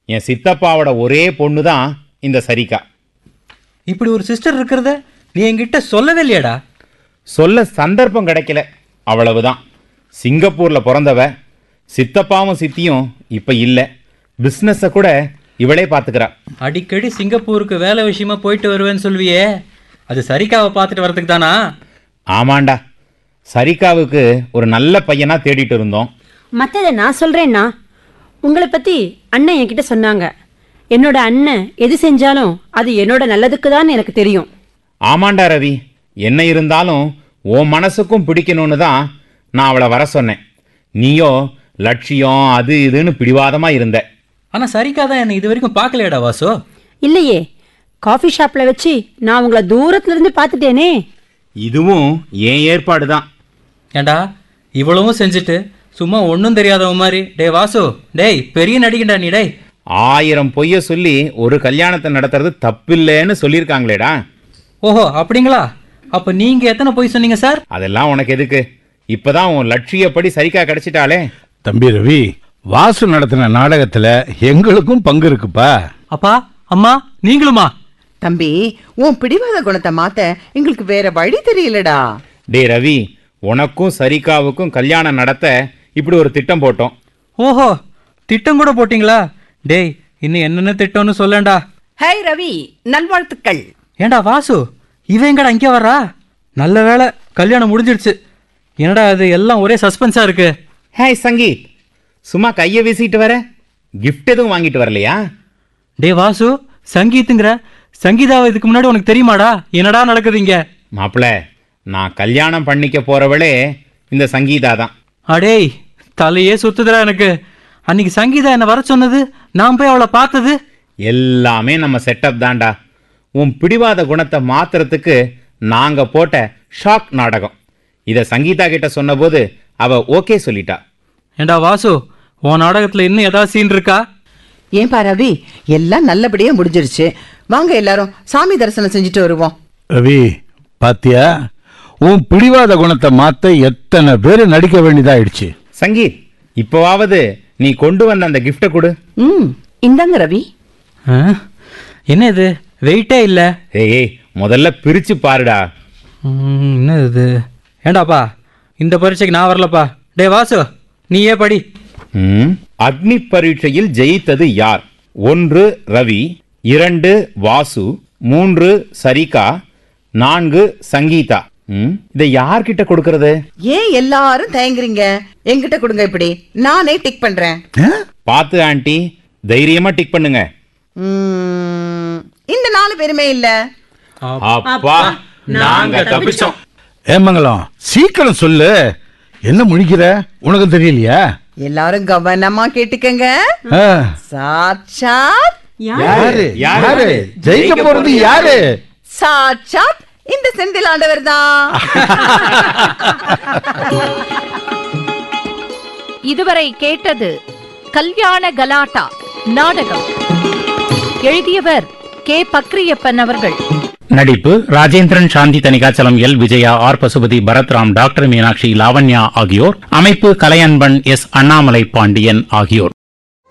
என் சித்தப்பாவோட ஒரே பொண்ணு தான் இந்த சரிகா இப்படி ஒரு சிஸ்டர் இருக்கிறத நீ என்கிட்ட சொல்லவே இல்லையாடா சொல்ல சந்தர்ப்பம் கிடைக்கல அவ்வளவுதான் சிங்கப்பூர்ல பிறந்தவ சித்தப்பாவும் சித்தியும் இப்ப இல்ல பிசினஸ கூட இவளே பாத்துக்கிறா அடிக்கடி சிங்கப்பூருக்கு வேலை விஷயமா போயிட்டு வருவேன்னு சொல்வியே அது சரிக்காவை பார்த்துட்டு வரதுக்கு தானா ஆமாண்டா சரிகாவுக்கு ஒரு நல்ல பையனா தேடிட்டு இருந்தோம் மற்றதை நான் சொல்கிறேன்னா உங்களை பற்றி அண்ணன் என்கிட்ட சொன்னாங்க என்னோட அண்ணன் எது செஞ்சாலும் அது என்னோட நல்லதுக்கு தான் எனக்கு தெரியும் ஆமாண்டா ரவி என்ன இருந்தாலும் உன் மனசுக்கும் பிடிக்கணும்னு தான் நான் அவளை வர சொன்னேன் நீயோ லட்சியம் அது இதுன்னு பிடிவாதமா இருந்த ஆனா சரிக்கா தான் என்னை இது வரைக்கும் பார்க்கலையாடா வாசு இல்லையே காஃபி ஷாப்பில் வச்சு நான் உங்களை தூரத்துல இருந்து பார்த்துட்டேனே இதுவும் என் ஏற்பாடு தான் ஏண்டா இவ்வளவும் செஞ்சுட்டு சும்மா ஒன்றும் தெரியாதவன் மாதிரி டேய் வாசு டேய் பெரிய நடிகண்டா நீ டேய் ஆயிரம் பொய்ய சொல்லி ஒரு கல்யாணத்தை நடத்துறது தப்பில்லைன்னு சொல்லியிருக்காங்களேடா ஓஹோ அப்படிங்களா அப்ப நீங்க எத்தனை போய் சொன்னீங்க சார் அதெல்லாம் உனக்கு எதுக்கு இப்பதான் உன் லட்சியப்படி சரிக்கா கிடைச்சிட்டாளே தம்பி ரவி வாசு நடத்தின நாடகத்துல எங்களுக்கும் பங்கு இருக்குப்பா அப்பா அம்மா நீங்களுமா தம்பி உன் பிடிவாத குணத்தை மாத்த எங்களுக்கு வேற வழி தெரியலடா டே ரவி உனக்கும் சரிகாவுக்கும் கல்யாணம் நடத்த இப்படி ஒரு திட்டம் போட்டோம் ஓஹோ திட்டம் கூட போட்டிங்களா டேய் இன்னும் என்னென்ன திட்டம்னு சொல்லேன்டா ஹாய் ரவி நல்வாழ்த்துக்கள் ஏண்டா வாசு இவன் எங்கடா இங்கே வர்றா நல்ல வேளை கல்யாணம் முடிஞ்சிடுச்சு என்னடா அது எல்லாம் ஒரே சஸ்பென்ஸா இருக்கு ஹேய் சங்கீத் சும்மா கையை வீசிட்டு வர கிஃப்ட் எதுவும் வாங்கிட்டு வரலையா டே வாசு சங்கீத்துங்கிற சங்கீதாவை இதுக்கு முன்னாடி உனக்கு தெரியுமாடா என்னடா நடக்குது இங்க மாப்பிள நான் கல்யாணம் பண்ணிக்க போறவளே இந்த சங்கீதா தான் அடேய் தலையே சுத்துதுடா எனக்கு அன்னைக்கு சங்கீதா என்ன வர சொன்னது நான் போய் அவளை பார்த்தது எல்லாமே நம்ம செட்டப் தான்டா உன் பிடிவாத குணத்தை மாத்துறதுக்கு நாங்க போட்ட ஷாக் நாடகம் இத சங்கீதா கிட்ட சொன்னபோது அவ ஓகே சொல்லிட்டா ஏண்டா வாசு உன் நாடகத்துல இன்னும் ஏதாவது சீன் இருக்கா ஏன்பா ரவி எல்லாம் நல்லபடியா முடிஞ்சிருச்சு வாங்க எல்லாரும் சாமி தரிசனம் செஞ்சுட்டு வருவோம் ரவி பாத்தியா உன் பிடிவாத குணத்தை மாத்த எத்தனை பேர் நடிக்க வேண்டியதாயிடுச்சு சங்கீத் இப்போவாவது நீ கொண்டு வந்த அந்த கிஃப்டை கொடு ம் இந்தாங்க ரவி ஆ? என்ன இது வெயிட்டே இல்லை ஏய் ஏய், முதல்ல பிரிச்சு பாருடா ம், என்ன இது ஏண்டாப்பா இந்த பரீட்சைக்கு நான் வரலப்பா டே வாசு நீயே படி ம், அக்னி பரீட்சையில் ஜெயித்தது யார் ஒன்று ரவி இரண்டு வாசு மூன்று சரிகா நான்கு சங்கீதா ம், இதை யார்கிட்ட கொடுக்கறது ஏன் எல்லாரும் தயங்குறீங்க என்கிட்ட கொடுங்க இப்படி நானே டிக் பண்றேன் பார்த்து ஆண்டி தைரியமா டிக் பண்ணுங்க ம், இந்த நாலு பேருமே இல்ல அப்பா நாங்க தப்பிச்சோம் ஏமங்கலம் சீக்கிரம் சொல்லு என்ன முழிக்கிற உனக்கு தெரியலையா எல்லாரும் கவனமா கேட்டுக்கங்க ஆ. சாட்சாத் யாரு யாரு? யாரு ஜெயிக்க போறது யாரு சாட்சாத் இந்த செந்தில் ஆண்டவர் தான் இதுவரை கேட்டது கல்யாண கலாட்டா நாடகம் எழுதியவர் கே பக்ரியப்பன் அவர்கள் நடிப்பு Rajendran Shanthi Thanikachalam L Vijaya R Pasupathy Bharathram doctor Meenakshi Lavanya ஆகியோர் அமைப்பு கலையன்பன் எஸ் அண்ணாமலை பாண்டியன் ஆகியோர்